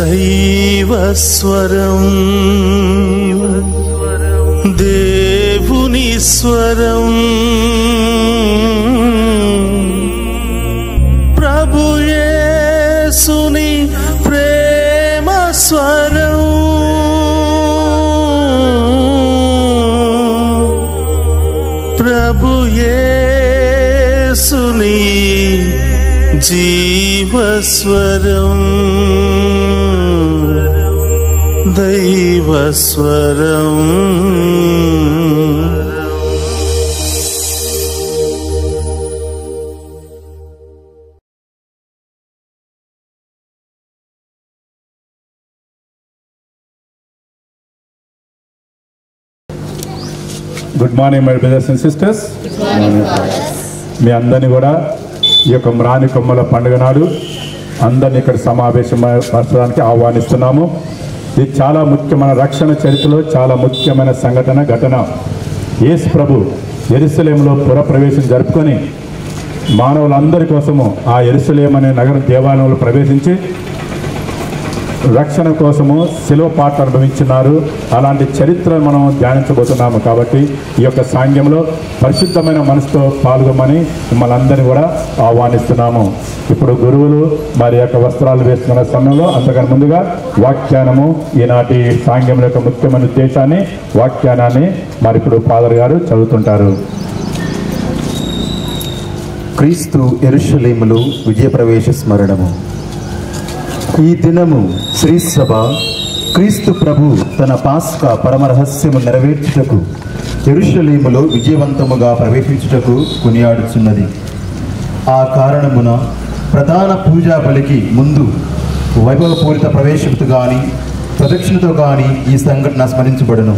దైవస్వరం దేవుని స్వరం ప్రభుయేసుని ప్రేమ స్వరం ప్రభుయేసుని జీవస్వరం దైవస్వరం good morning my brothers and sisters మీ అందరినీ కూడా ఈ యొక్క మ్రాని కొమ్మల పండుగ నాడు అందరిని ఇక్కడ సమావేశపరచడానికి ఆహ్వానిస్తున్నాము ఇది చాలా ముఖ్యమైన రక్షణ చరిత్రలో చాలా ముఖ్యమైన సంఘటన ఘటన యేసు ప్రభు ఎరుసలేంలో పురప్రవేశం జరుపుకొని మానవులందరి కోసము ఆ ఎరుసలేం అనే నగరం దేవాలయంలో ప్రవేశించి రక్షణ కోసము శిలువ పాట అనుభవించున్నారు అలాంటి చరిత్ర మనం ధ్యానించబోతున్నాము కాబట్టి ఈ యొక్క సాంగ్యంలో పరిశుద్ధమైన మనసుతో పాల్గొమని మిమ్మల్ని అందరినీ కూడా ఆహ్వానిస్తున్నాము ఇప్పుడు గురువులు మరి యొక్క వస్త్రాలు వేసుకున్న సమయంలో అంతకన్నా ముందుగా వాఖ్యానము ఈనాటి సాంగ్యం యొక్క ముఖ్యమైన ఉద్దేశాన్ని వాఖ్యానాన్ని మరి ఇప్పుడు ఫాదర్ గారు చదువుతుంటారు క్రీస్తు ఎరుషలేములో విజయప్రవేశ స్మరణము ఈ దినము శ్రీసభ క్రీస్తు ప్రభు తన పాస్కా పరమరహస్యము నెరవేర్చుటకు ఎరుషలేములో విజయవంతముగా ప్రవేశించుటకు కొనియాడుచున్నది ఆ కారణమున ప్రధాన పూజా బలికి ముందు వైభవపూరిత ప్రవేశంతో గాని ప్రదక్షిణతో గాని ఈ సంఘటన స్మరించబడును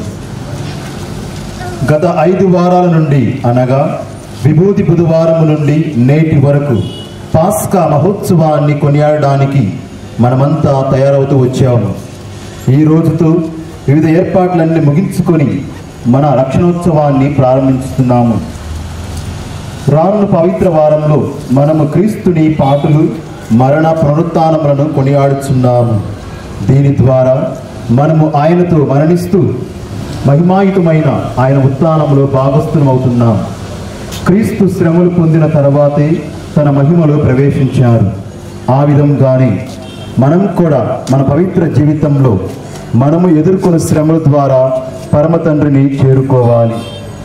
గత ఐదు వారాల నుండి అనగా విభూతి బుధవారము నుండి నేటి వరకు పాస్కా మహోత్సవాన్ని కొనియాడడానికి మనమంతా తయారవుతూ వచ్చాము ఈ రోజుతో వివిధ ఏర్పాట్లన్నీ ముగించుకొని మన రక్షణోత్సవాన్ని ప్రారంభిస్తున్నాము రానున్న పవిత్ర వారంలో మనము క్రీస్తుని పాటలు మరణ పునరుత్నములను కొనియాడుచున్నాము దీని ద్వారా మనము ఆయనతో మరణిస్తూ మహిమాయుతమైన ఆయన ఉత్థానంలో భాగస్థులమవుతున్నాం క్రీస్తు శ్రమలు పొందిన తర్వాతే తన మహిమలో ప్రవేశించారు ఆ విధంగానే మనం కూడా మన పవిత్ర జీవితంలో మనము ఎదుర్కొన్న శ్రమల ద్వారా పరమ తండ్రిని చేరుకోవాలి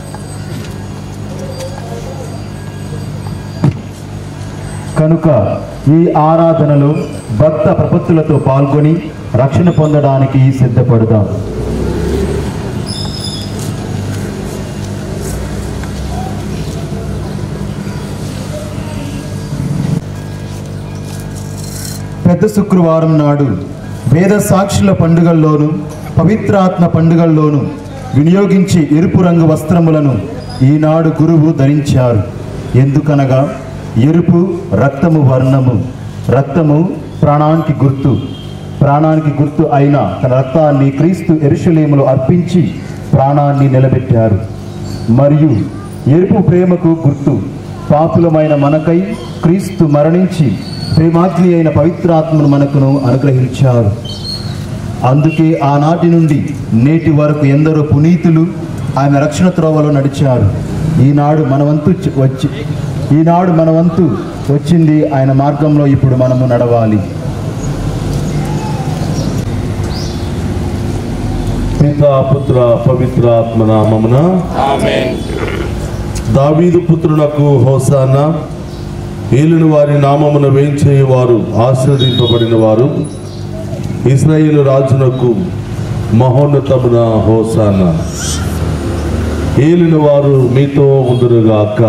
కనుక ఈ ఆరాధనలో భక్త ప్రపత్తులతో పాల్గొని రక్షణ పొందడానికి సిద్ధపడదాం పెద్ద శుక్రవారం నాడు వేద సాక్షుల పండుగల్లోనూ పవిత్రాత్మ పండుగల్లోనూ వినియోగించి ఎరుపు రంగు వస్త్రములను ఈనాడు గురువు ధరించారు ఎందుకనగా ఎరుపు రక్తము వర్ణము రక్తము ప్రాణానికి గుర్తు ప్రాణానికి గుర్తు అయిన తన రక్తాన్ని క్రీస్తు ఎరుషలేములో అర్పించి ప్రాణాన్ని నిలబెట్టారు మరియు ఎరుపు ప్రేమకు గుర్తు పాపులమైన మనకై క్రీస్తు మరణించి ప్రేమాగ్ని అయిన పవిత్రాత్మను మనకును అనుగ్రహించారు అందుకే ఆనాటి నుండి నేటి వరకు ఎందరో పునీతులు ఆయన రక్షణ త్రోవలో నడిచారు ఈనాడు మన వంతు చ- వచ్చి ఈనాడు మన వంతు వచ్చింది ఆయన మార్గంలో ఇప్పుడు మనము నడవాలి పిత పుత్ర పవిత్ర ఆత్మ నామమున దావీదు పుత్రునకు హోసాన ఏలిన వారి నామమున వేంచేయువారు ఆశీర్వదింపబడిన వారు ఇస్రాయేలు రాజునకు మహోన్నతమున హోసాన ఏలిన వారు మీతో ఉందురుగాక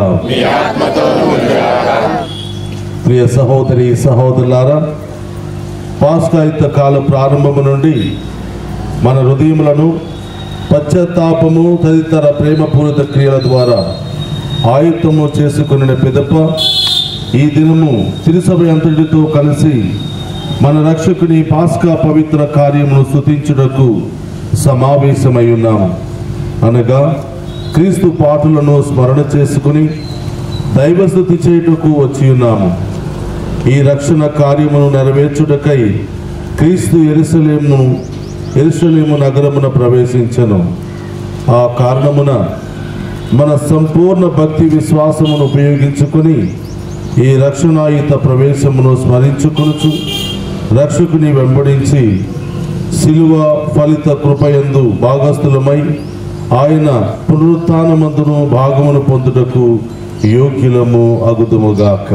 ప్రియ సహోదరి సహోదరులారా పాస్కాయుత కాల ప్రారంభము నుండి మన హృదయములను పశ్చాత్తాపము తదితర ప్రేమపూరిత క్రియల ద్వారా ఆయుత్తము చేసుకున్న పిదప ఈ దినము తిరుసభ అంతటితో కలిసి మన రక్షకుని పాస్కా పవిత్ర కార్యమును స్తుతించుటకు సమావేశమై ఉన్నాము అనగా క్రీస్తు పాటలను స్మరణ చేసుకుని దైవస్థుతి చేయుటకు వచ్చి ఉన్నాము ఈ రక్షణ కార్యమును నెరవేర్చుటకై క్రీస్తు ఎరుసలేము ఎరుసలేము నగరమున ప్రవేశించను ఆ కారణమున మన సంపూర్ణ భక్తి విశ్వాసమును ఉపయోగించుకొని ఈ రక్షణాయుత ప్రవేశమును స్మరించుకొనుచు రక్షకుని వెంబడించి శిలువ ఫలిత కృపయందు భాగస్థులమై ఆయన పునరుత్నమందును భాగమును పొందుటకు యోగ్యులము అగుదుముగాక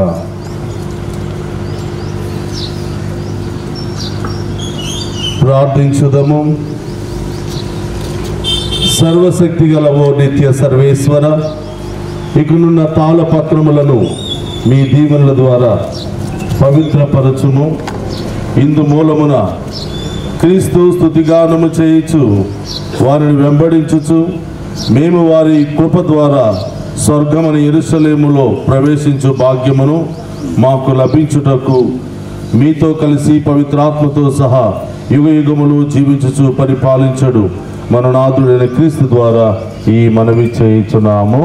ప్రార్థించుదము సర్వశక్తి గలవో నిత్య సర్వేశ్వర ఇకనున్న తాళపత్రములను మీ దీవెనల ద్వారా పవిత్రపరచుము ఇందు మూలమున క్రీస్తు స్థుతిగానము చేయించు వారిని వెంబడించుచు మేము వారి కృప ద్వారా స్వర్గమని ఎరుసలేములో ప్రవేశించు భాగ్యమును మాకు లభించుటకు మీతో కలిసి పవిత్రాత్మతో సహా యుగ యుగములు జీవించుచు పరిపాలించడు మన నాథుడైన క్రీస్తు ద్వారా ఈ మనవి చేయించున్నాము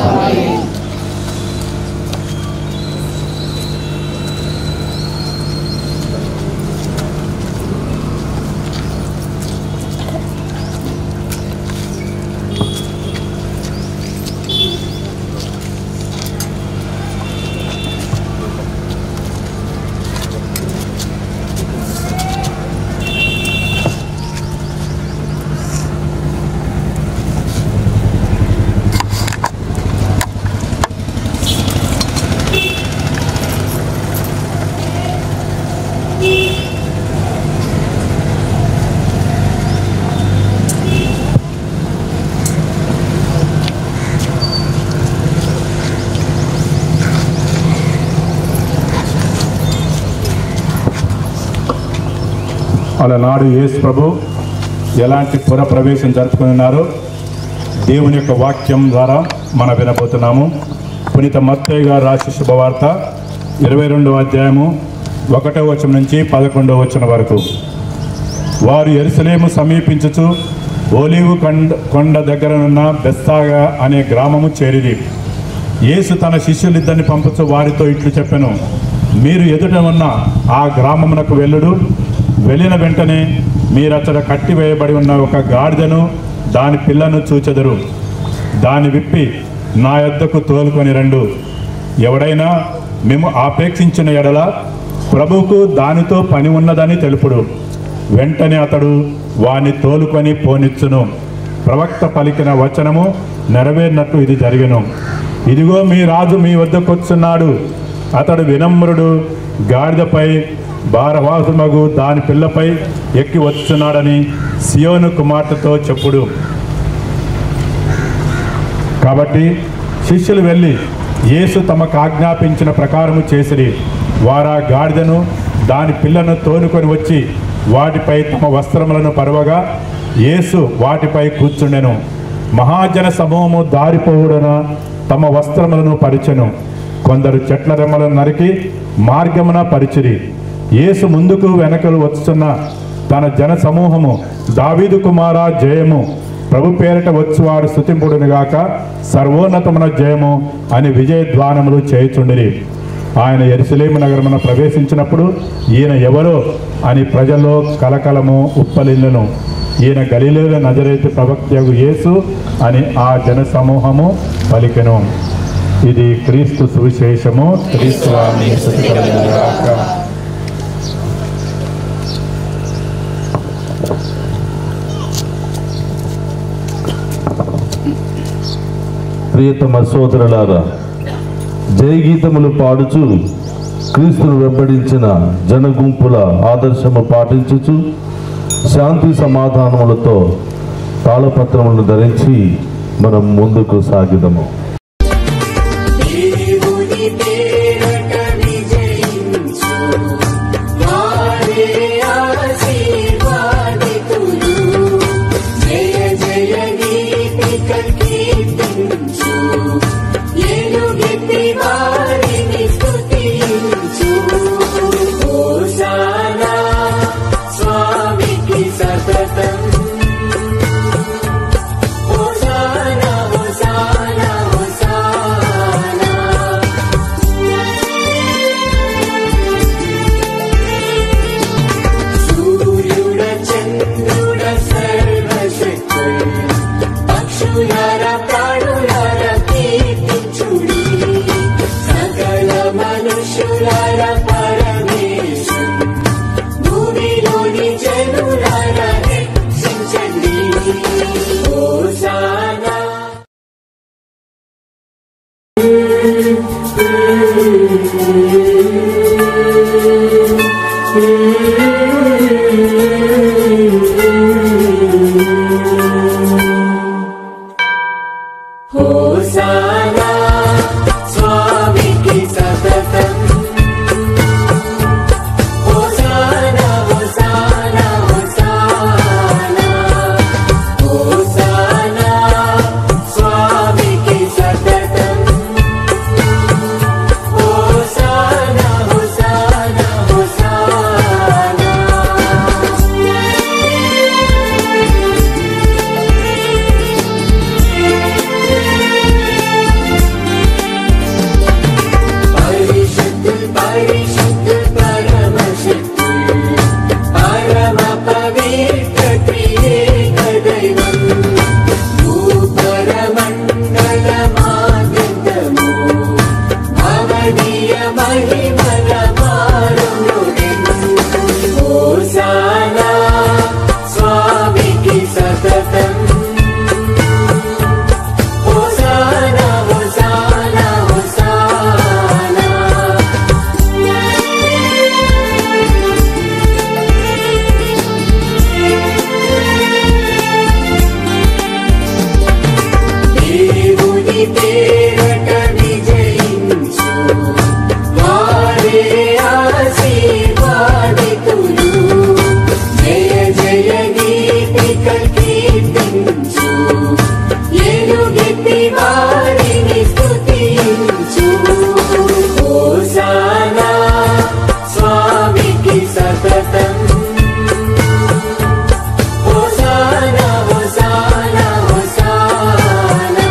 అలనాడు యేసు ప్రభు ఎలాంటి పుర ప్రవేశం జరుపుకున్నారో దేవుని యొక్క వాక్యం ద్వారా మనం వినబోతున్నాము పునీత మత్తయ్య గారు రాసి శుభవార్త ఇరవై రెండవ అధ్యాయము ఒకటో వచనం నుంచి పదకొండవ వచనం వరకు వారు ఎరుసలేము సమీపించుచు ఓలివు కొండ కొండ దగ్గరనున్న బెస్తాగా అనే గ్రామము చేరిది యేసు తన శిష్యులిద్దరిని పంపుచు వారితో ఇట్లు చెప్పెను మీరు ఎదుట ఉన్న ఆ గ్రామమునకు వెళ్ళుడు వెళ్ళిన వెంటనే మీరచ్చట కట్టివేయబడి ఉన్న ఒక గాడిదను దాని పిల్లను చూచెదరు దాని విప్పి నా యొద్దకు తోలుకొని రండు ఎవడైనా మేము ఆపేక్షించిన ఎడల ప్రభువుకు దానితో పని ఉన్నదని తెలుపుడు వెంటనే అతడు వాని తోలుకొని పోనిచ్చును ప్రవక్త పలికిన వచనము నెరవేరినట్టు ఇది జరిగెను ఇదిగో మీ రాజు మీ వద్దకొచ్చున్నాడు అతడు వినమ్రుడు గాడిదపై భారవాసుమగు దాని పిల్లపై ఎక్కి వచ్చున్నాడని సియోను కుమార్తెతో చెప్పుడు కాబట్టి శిష్యులు వెళ్ళి యేసు తమకు ఆజ్ఞాపించిన ప్రకారము చేసిరి వారా గాడిదను దాని పిల్లను తోలుకొని వచ్చి వాటిపై తమ వస్త్రములను పరవగా యేసు వాటిపై కూర్చుండెను మహాజన సమూహము దారిపోవుడన తమ వస్త్రములను పరిచెను కొందరు చెట్ల రెమ్మలను నరికి మార్గమున పరిచిరి యేసు ముందుకు వెనకలు వచ్చుతున్న తన జన సమూహము దావీదు కుమారా జయము ప్రభు పేరిట వచ్చువాడు స్థుతింపుడునుగాక సర్వోన్నతమున జయము అని విజయధ్వానములు చేయుచుండిరి ఆయన ఎరుసలేము నగరమున ప్రవేశించినప్పుడు ఈయన ఎవరో అని ప్రజల్లో కలకలము ఉప్పలిల్లును ఈయన గలిలేల నజరేతు ప్రవక్తయగు యేసు అని ఆ జన సమూహము పలికెను ఇది క్రీస్తు సువిశేషము క్రీస్తు వారిని స్తుతి కలుగునుగాక. ప్రియతమ సోదరులారా జయగీతములు పాడుచు క్రీస్తును వెంబడించిన జనగుంపుల ఆదర్శము పాటించుచు శాంతి సమాధానములతో తాళపత్రములను ధరించి మనం ముందుకు సాగిదము దేవుని పేరట విజయించు వారే ఆశీర్వాదితులు జయ జయ గీతిక కీర్తించు ఎలుగెత్తి వారిని స్తుతించు హోసానా స్వామికి సతతం హోసానా హోసానా హోసానా స్వామికి సతతం హోసానా హోసానా హోసానా హోసానా స్వామికి సతతం హోసానా హోసానా హోసానా పరిశుద్ధ పరిశుద్ధ పరమశక్తి పరమ పవిత్ర త్రియేక దైవం భూపరమండల మాగంధము భవనీయ మహిమల మారునుడెను హోసానా స్వామికి సతతం హోసానా హోసానా హోసానా దేవుని పేరట విజయించు వారే ఆశీర్వాదితులు జయ జయ గీతిక కీర్తించు ఎలుగెత్తి వారిని స్తుతించు హోసానా స్వామికి సతతం హోసానా హోసానా హోసానా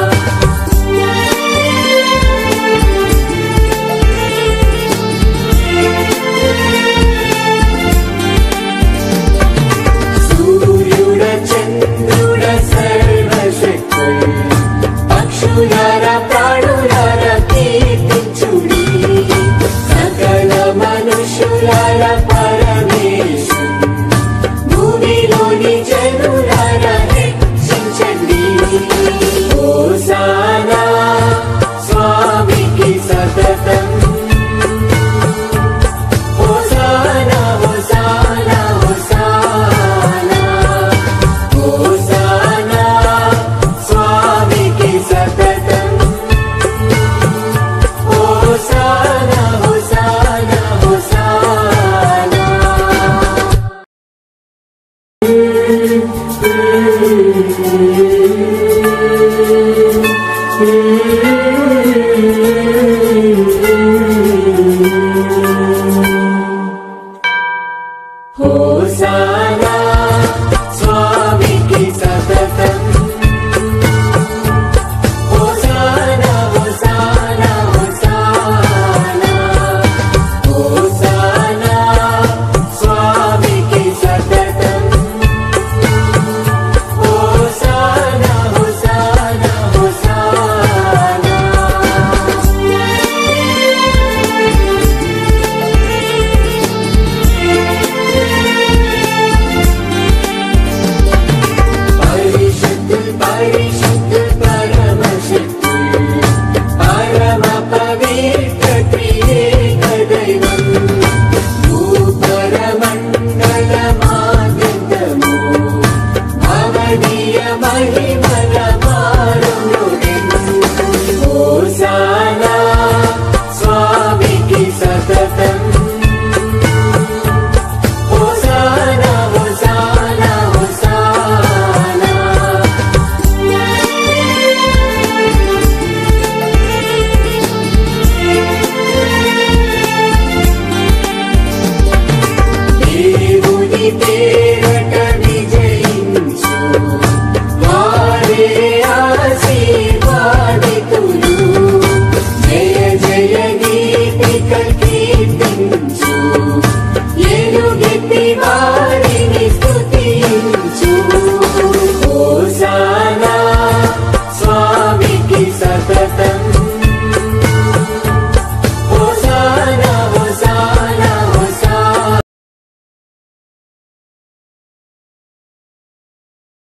సూర్యుడ చంద్రుడ సర్వశక్తి పక్షులార ప్రాణులార కీర్తించుడి సకల మనుషులార పర